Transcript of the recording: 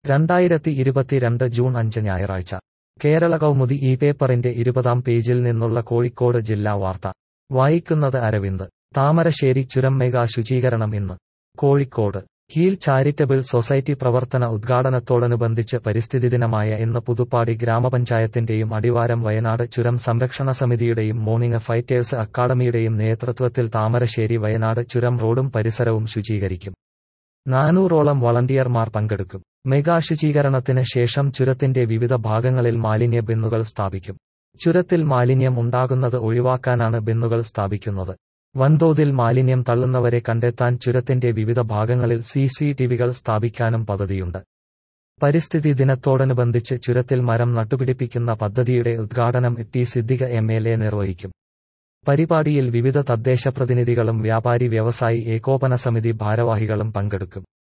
രണ്ടായിരത്തി ഇരുപത്തിരണ്ട് ജൂൺ അഞ്ച് ഞായറാഴ്ച കേരള കൗമുദി ഈ പേപ്പറിന്റെ ഇരുപതാം പേജിൽ നിന്നുള്ള കോഴിക്കോട് ജില്ലാ വാർത്ത വായിക്കുന്നത് അരവിന്ദ് താമരശ്ശേരി ചുരം മെഗാ ശുചീകരണം ഇന്ന് കോഴിക്കോട് ഹീൽ ചാരിറ്റബിൾ സൊസൈറ്റി പ്രവർത്തന ഉദ്ഘാടനത്തോടനുബന്ധിച്ച് പരിസ്ഥിതി ദിനമായ ഇന്ന് പുതുപ്പാടി ഗ്രാമപഞ്ചായത്തിന്റെയും അടിവാരം വയനാട് ചുരം സംരക്ഷണ സമിതിയുടെയും മോർണിംഗ് ഫൈറ്റേഴ്സ് അക്കാദമിയുടെയും നേതൃത്വത്തിൽ താമരശ്ശേരി വയനാട് ചുരം റോഡും പരിസരവും ശുചീകരിക്കും നാനൂറോളം വളണ്ടിയർമാർ പങ്കെടുക്കും മെഗാ ശുചീകരണത്തിന് ശേഷം ചുരത്തിന്റെ വിവിധ ഭാഗങ്ങളിൽ മാലിന്യ ബിന്നുകൾ സ്ഥാപിക്കും ചുരത്തിൽ മാലിന്യം ഉണ്ടാകുന്നത് ഒഴിവാക്കാനാണ് ബിന്നുകൾ സ്ഥാപിക്കുന്നത് വൻതോതിൽ മാലിന്യം തള്ളുന്നവരെ കണ്ടെത്താൻ ചുരത്തിന്റെ വിവിധ ഭാഗങ്ങളിൽ സി സി ടിവികൾ സ്ഥാപിക്കാനും പദ്ധതിയുണ്ട് പരിസ്ഥിതി ദിനത്തോടനുബന്ധിച്ച് ചുരത്തിൽ മരം നട്ടുപിടിപ്പിക്കുന്ന പദ്ധതിയുടെ ഉദ്ഘാടനം T Siddique M L A നിർവഹിക്കും പരിപാടിയിൽ വിവിധ തദ്ദേശ പ്രതിനിധികളും വ്യാപാരി വ്യവസായി ഏകോപന സമിതി ഭാരവാഹികളും പങ്കെടുക്കും